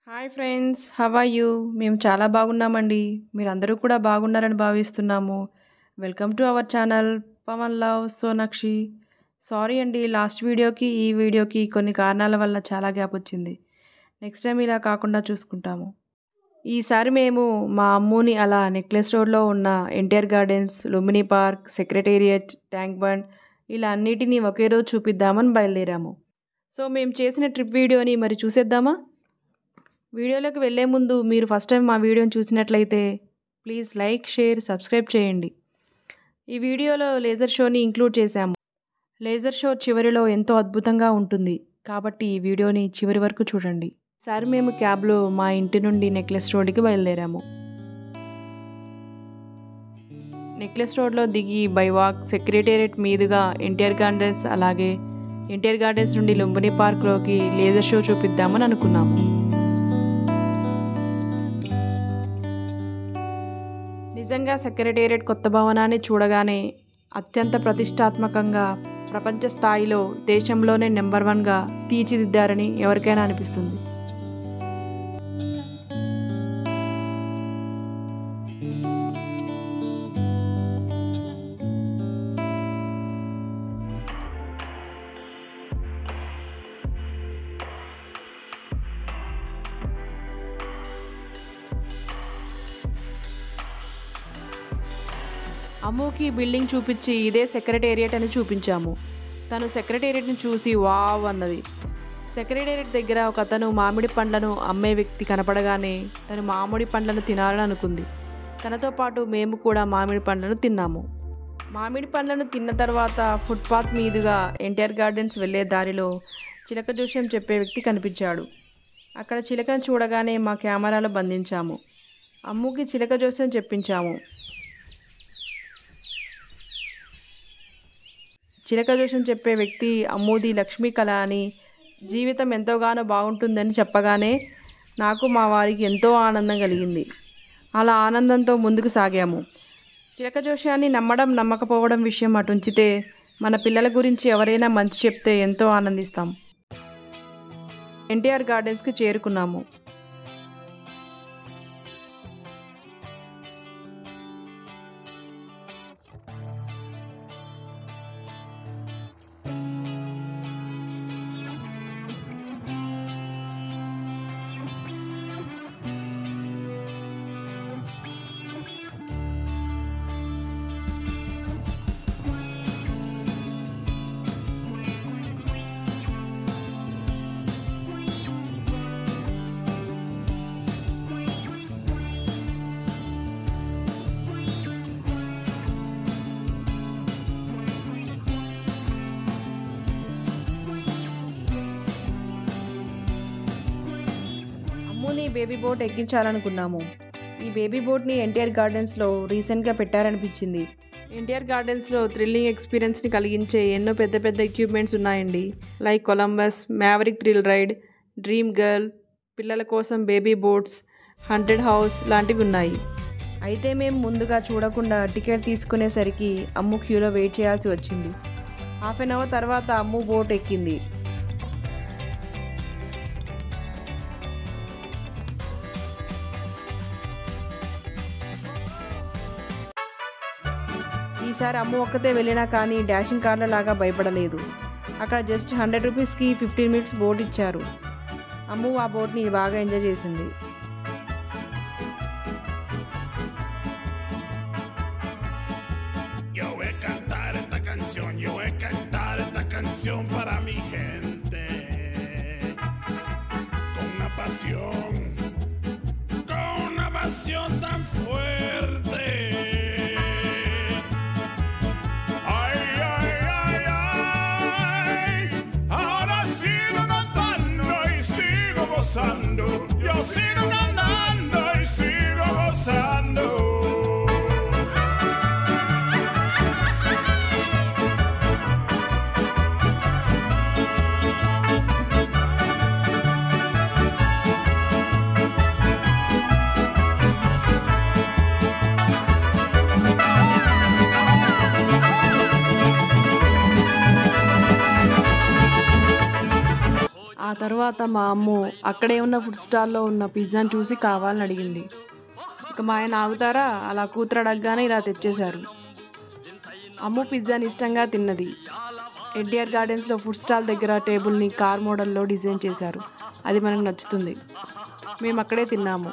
Hi friends how are you మేము చాలా బాగున్నామండి మీరందరూ కూడా బాగున్నారని భావిస్తున్నాము welcome to our channel Pavan love Sonakshi sorry అండి లాస్ట్ వీడియోకి ఈ వీడియోకి కొన్ని కారణాల వల్ల చాలా గ్యాప్ వచ్చింది నెక్స్ట్ టైం ఇలా కాకుండా చూసుకుంటాము ఈసారి మేము మా అమ్ముని అలా నెక్లెస్ రోడ్లో ఉన్న NTR gardens Lumbini park secretariat tank bund ఇలా అన్నిటినీ ఒకే రోజు చూపిద్దామని బయలుదేరాము సో మేము చేసిన ట్రిప్ వీడియోని మరి చూసేద్దామా వీడియోలోకి వెళ్ళే ముందు మీరు ఫస్ట్ టైం మా వీడియోని చూసినట్లయితే ప్లీజ్ లైక్ షేర్ సబ్స్క్రైబ్ చేయండి ఈ వీడియోలో లేజర్ షోని ఇంక్లూడ్ చేశాము లేజర్ షో చివరిలో ఎంతో అద్భుతంగా ఉంటుంది కాబట్టి ఈ వీడియోని చివరి వరకు చూడండి సార్ మేము క్యాబ్లో మా ఇంటి నుండి నెక్లెస్ రోడ్కి బయలుదేరాము నెక్లెస్ రోడ్లో దిగి బైవాక్ సెక్రటేరియట్ మీదుగా ఎన్టీఆర్ గార్డెన్స్ అలాగే ఎన్టీఆర్ గార్డెన్స్ నుండి లుంబిని పార్క్లోకి లేజర్ షో చూపిద్దామని అనుకున్నాము నిజంగా సెక్రటేరియట్ కొత్త భవనాన్ని చూడగానే అత్యంత ప్రతిష్టాత్మకంగా ప్రపంచ స్థాయిలో దేశంలోనే నెంబర్ వన్గా తీర్చిదిద్దారని ఎవరికైనా అనిపిస్తుంది అమ్ముకి బిల్డింగ్ చూపించి ఇదే సెక్రటేరియట్ అని చూపించాము తను సెక్రటేరియట్ని చూసి వావ్ అన్నది సెక్రటేరియట్ దగ్గర ఒక అతను మామిడి పండ్లను అమ్మే వ్యక్తి కనపడగానే తను మామిడి పండ్లను తినాలని అనుకుంది తనతో పాటు మేము కూడా మామిడి పండ్లను తిన్నాము మామిడి పండ్లను తిన్న తర్వాత ఫుట్పాత్ మీదుగా ఎన్టీఆర్ గార్డెన్స్ వెళ్ళే దారిలో చిలక జోష్యం చెప్పే వ్యక్తి కనిపించాడు అక్కడ చిలకను చూడగానే మా కెమెరాలో బంధించాము అమ్ముకి చిలక జోస్యం చెప్పించాము చిలక జోషం చెప్పే వ్యక్తి అమ్మూది లక్ష్మీ కళ అని జీవితం ఎంతోగానో బాగుంటుందని చెప్పగానే నాకు మా వారికి ఎంతో ఆనందం కలిగింది అలా ఆనందంతో ముందుకు సాగాము చిలక జోషాన్ని నమ్మడం నమ్మకపోవడం విషయం అటుంచితే మన పిల్లల గురించి ఎవరైనా మంచి చెప్తే ఎంతో ఆనందిస్తాం ఎన్టీఆర్ గార్డెన్స్కి చేరుకున్నాము అమ్ముని బేబీ బోట్ ఎక్కించాలనుకున్నాము ఈ బేబీ బోట్ని ఎన్టీఆర్ గార్డెన్స్లో రీసెంట్గా పెట్టారనిపించింది ఎన్టీఆర్ గార్డెన్స్లో థ్రిల్లింగ్ ఎక్స్పీరియన్స్ని కలిగించే ఎన్నో పెద్ద పెద్ద ఎక్విప్మెంట్స్ ఉన్నాయండి like Columbus maverick thrill ride dream girl పిల్లల కోసం బేబీ బోట్స్ హండ్రెడ్ హౌస్ లాంటివి ఉన్నాయి అయితే మేము ముందుగా చూడకుండా టికెట్ తీసుకునేసరికి అమ్ము క్యూలో వెయిట్ చేయాల్సి వచ్చింది హాఫ్ అన్ అవర్ తర్వాత అమ్ము బోట్ ఎక్కింది ఈసారి అమ్మ ఒక్కతే వెళ్ళినా కానీ డాషింగ్ కార్ల లాగా భయపడలేదు అక్కడ జస్ట్ హండ్రెడ్ రూపీస్కి ఫిఫ్టీన్ మినిట్స్ బోట్ ఇచ్చారు అమ్ము ఆ బోట్ని బాగా ఎంజాయ్ చేసింది Yo voy a cantar esta canción, yo voy a cantar esta canción para mi gente. Con una pasión, con una pasión tan fuerte. Ay, ay, ay, ay. Ahora sigo cantando y sigo gozando. Yo sigo cantando y sigo gozando. తర్వాత మా అమ్మ అక్కడే ఉన్న food స్టాల్లో ఉన్న పిజ్జాని చూసి కావాలని అడిగింది ఇక మా ఆయన ఆగుతారా అలా కూతురు అడగగానే ఇలా తెచ్చేశారు అమ్ము పిజ్జాని ఇష్టంగా తిన్నది ఎన్టీఆర్ గార్డెన్స్లో ఫుడ్ స్టాల్ దగ్గర టేబుల్ని కార్ మోడల్లో డిజైన్ చేశారు అది మనకు నచ్చుతుంది మేము అక్కడే తిన్నాము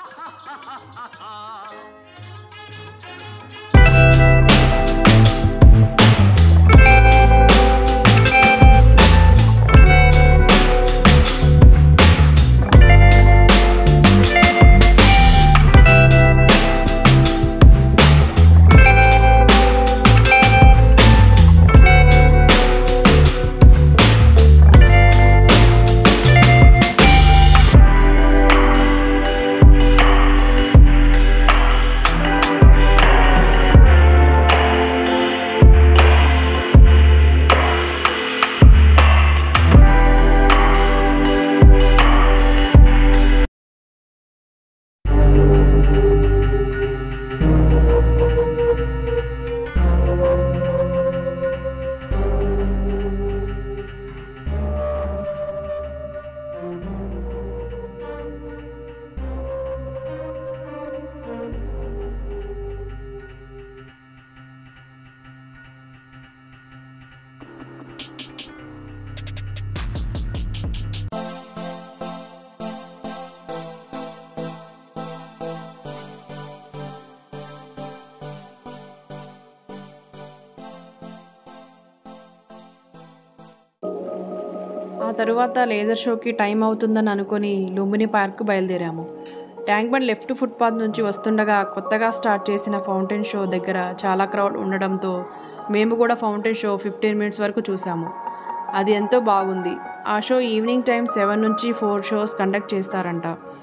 ఆ తరువాత లేజర్ షోకి టైం అవుతుందని అనుకొని లుంబిని పార్క్ బయలుదేరాము ట్యాంక్ బండ్ లెఫ్ట్ ఫుట్పాత్ నుంచి వస్తుండగా కొత్తగా స్టార్ట్ చేసిన ఫౌంటైన్ షో దగ్గర చాలా క్రౌడ్ ఉండడంతో మేము కూడా ఫౌంటైన్ షో ఫిఫ్టీన్ మినిట్స్ వరకు చూసాము అది ఎంతో బాగుంది ఆ షో ఈవినింగ్ టైం సెవెన్ నుంచి ఫోర్ షోస్ కండక్ట్ చేస్తారంట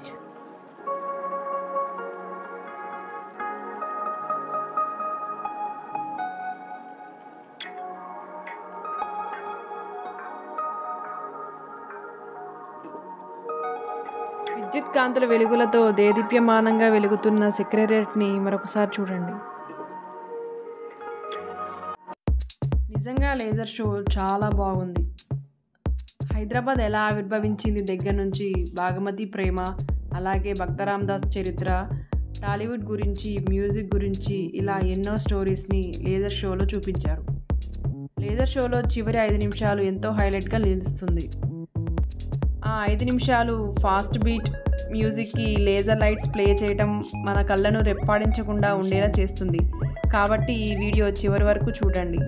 విద్యుత్ కాంతుల వెలుగులతో దేదీప్యమానంగా వెలుగుతున్న సెక్రటరియట్ని మరొకసారి చూడండి నిజంగా లేజర్ షో చాలా బాగుంది హైదరాబాద్ ఎలా ఆవిర్భవించింది దగ్గర నుంచి బాగమతి ప్రేమ అలాగే భక్తరామ్ దాస్ చరిత్ర టాలీవుడ్ గురించి మ్యూజిక్ గురించి ఇలా ఎన్నో స్టోరీస్ని లేజర్ షోలో చూపించారు లేజర్ షోలో చివరి ఐదు నిమిషాలు ఎంతో హైలైట్గా నిలుస్తుంది ఆ ఐదు నిమిషాలు ఫాస్ట్ బీట్ మ్యూజిక్కి లేజర్ లైట్స్ ప్లే చేయటం మన కళ్ళను రెప్పాడించకుండా ఉండేలా చేస్తుంది కాబట్టి ఈ వీడియో చివరి వరకు చూడండి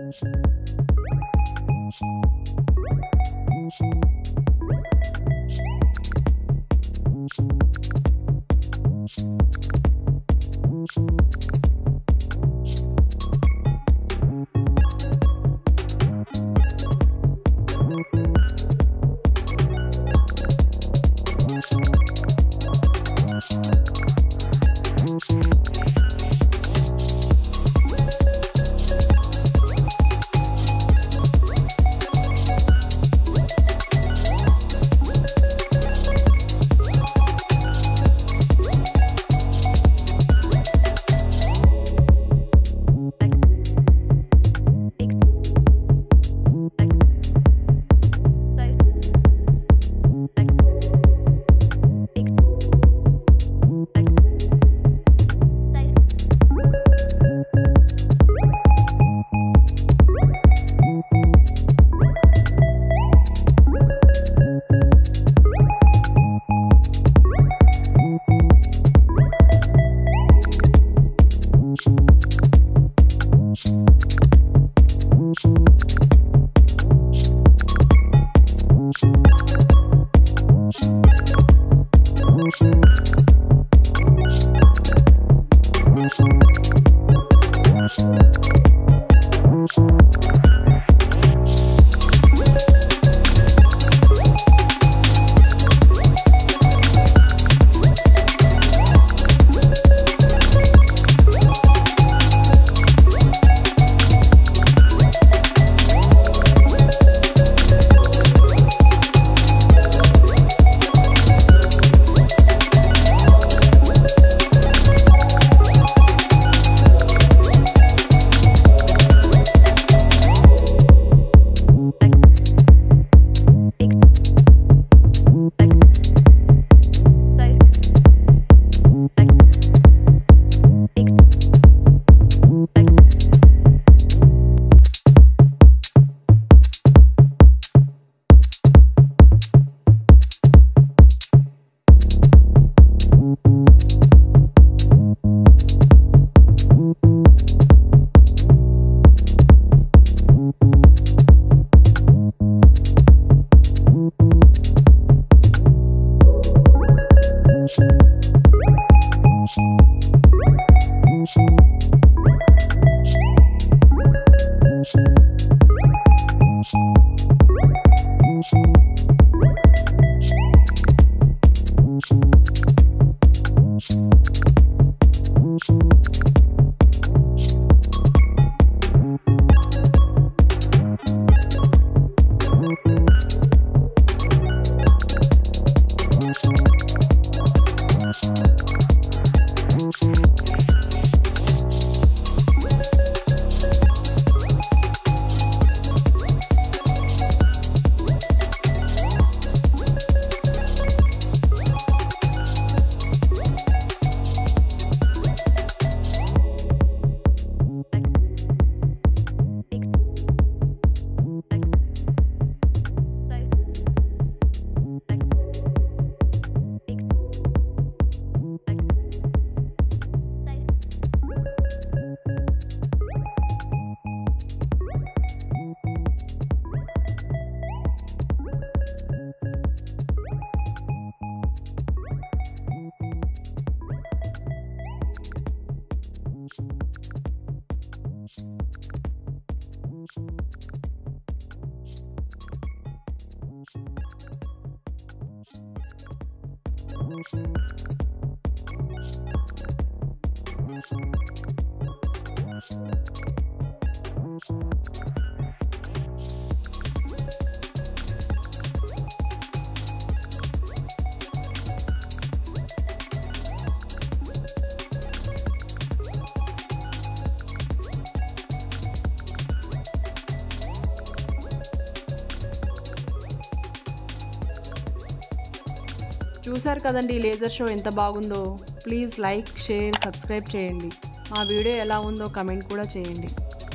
చూశారు కదండి ఈ లేజర్ షో ఎంత బాగుందో ప్లీజ్ లైక్ షేర్ సబ్స్క్రైబ్ చేయండి మా వీడియో ఎలా ఉందో కమెంట్ కూడా చేయండి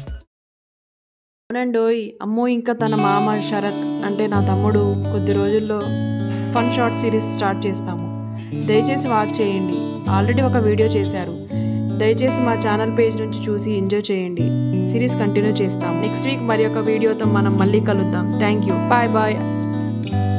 అవునండోయ్ అమ్మో ఇంకా తన మామ శరత్ అంటే నా తమ్ముడు కొద్ది రోజుల్లో ఫన్ షార్ట్ సిరీస్ స్టార్ట్ చేస్తాము దయచేసి వాచ్ చేయండి ఆల్రెడీ ఒక వీడియో చేశారు దయచేసి మా ఛానల్ పేజ్ నుంచి చూసి ఎంజాయ్ చేయండి సిరీస్ కంటిన్యూ చేస్తాం నెక్స్ట్ వీక్ మరి ఒక వీడియోతో మనం మళ్ళీ కలుద్దాం థ్యాంక్ యూ బాయ్ బాయ్